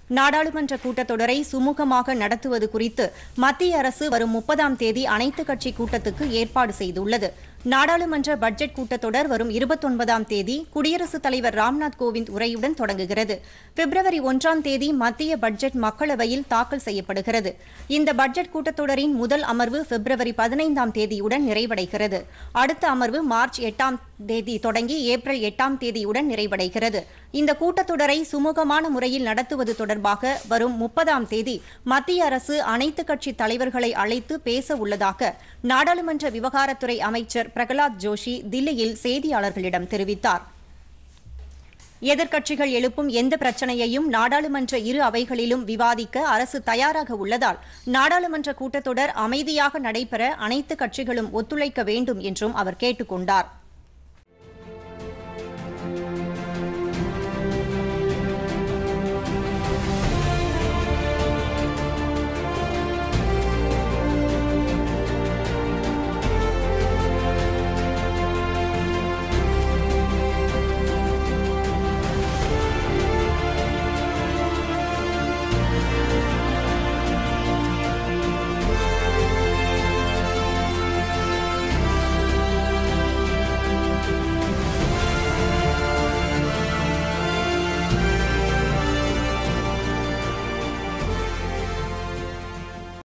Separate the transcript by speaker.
Speaker 1: நாடாளுமன்ற கூட்டத்தொடரை சுமூகமாக நடத்துவது குறித்து மத்திய அரசு வரும் முப்பதாம் தேதி அனைத்துக் கட்சி கூட்டத்துக்கு ஏற்பாடு செய்துள்ளது நாடாளுமன்ற பட்ஜெட் கூட்டத்தொடர் வரும் இருபத்தொன்பதாம் தேதி குடியரசுத் தலைவர் ராம்நாத் கோவிந்த் உரையுடன் தொடங்குகிறது பிப்ரவரி ஒன்றாம் தேதி மத்திய பட்ஜெட் மக்களவையில் தாக்கல் செய்யப்படுகிறது இந்த பட்ஜெட் கூட்டத்தொடரின் முதல் அமர்வு பிப்ரவரி பதினைந்தாம் தேதியுடன் நிறைவடைகிறது அடுத்த அமர்வு மார்ச் எட்டாம் தேதி தொடங்கி ஏப்ரல் எட்டாம் தேதியுடன் நிறைவடைகிறது இந்த கூட்டத்தொடரை சுமூகமான முறையில் நடத்துவது தொடர்பாக வரும் முப்பதாம் தேதி மத்திய அரசு அனைத்துக் கட்சி தலைவர்களை அழைத்து பேச உள்ளதாக நாடாளுமன்ற விவகாரத்துறை அமைச்சர் பிரகலாத் ஜோஷி தில்லியில் செய்தியாளர்களிடம் தெரிவித்தார் எதிர்க்கட்சிகள் எழுப்பும் எந்த பிரச்சனையையும் நாடாளுமன்ற இரு அவைகளிலும் விவாதிக்க அரசு தயாராக உள்ளதால் நாடாளுமன்ற கூட்டத்தொடர் அமைதியாக நடைபெற அனைத்து கட்சிகளும் ஒத்துழைக்க வேண்டும் என்றும் அவர் கேட்டுக் கொண்டார்